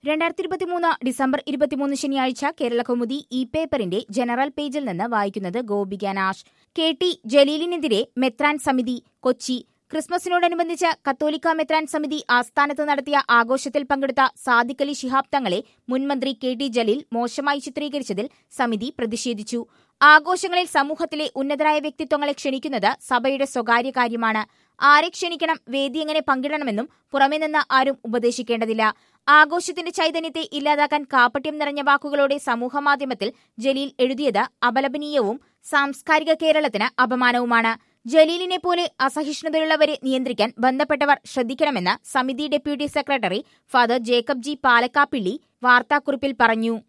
രണ്ടായിരത്തി ഇരുപത്തിമൂന്ന് ഡിസംബർ ഇരുപത്തിമൂന്ന് ശനിയാഴ്ച കേരള കൗമുദി ഇ പേപ്പറിന്റെ ജനറൽ പേജിൽ നിന്ന് വായിക്കുന്നത് ഗോപിക നാഷ് കെ ടി ജലീലിനെതിരെ മെത്രാൻ സമിതി കൊച്ചി ക്രിസ്മസിനോടനുബന്ധിച്ച് കത്തോലിക്ക മെത്രാൻ സമിതി ആസ്ഥാനത്ത് നടത്തിയ ആഘോഷത്തിൽ പങ്കെടുത്ത സാദിഖ് അലി ശിഹാബ് തങ്ങളെ മുൻമന്ത്രി കെ ടി ജലീൽ മോശമായി ചിത്രീകരിച്ചതിൽ സമിതി പ്രതിഷേധിച്ചു ആഘോഷങ്ങളിൽ സമൂഹത്തിലെ ഉന്നതരായ വ്യക്തിത്വങ്ങളെ ക്ഷണിക്കുന്നത് സഭയുടെ സ്വകാര്യ കാര്യമാണ് ആരെ ക്ഷണിക്കണം വേദി എങ്ങനെ പങ്കിടണമെന്നും പുറമെ നിന്ന് ആരും ഉപദേശിക്കേണ്ടതില്ല ആഘോഷത്തിന്റെ ചൈതന്യത്തെ ഇല്ലാതാക്കാൻ കാപ്പട്യം നിറഞ്ഞ വാക്കുകളോടെ സമൂഹമാധ്യമത്തിൽ ജലീൽ എഴുതിയത് അപലപനീയവും സാംസ്കാരിക കേരളത്തിന് അപമാനവുമാണ് ജലീലിനെ പോലെ അസഹിഷ്ണുതയുള്ളവരെ നിയന്ത്രിക്കാൻ ബന്ധപ്പെട്ടവർ ശ്രദ്ധിക്കണമെന്ന് സമിതി deputy secretary father Jacob G Palakkappilly വാർത്താക്കുറിപ്പിൽ പറഞ്ഞു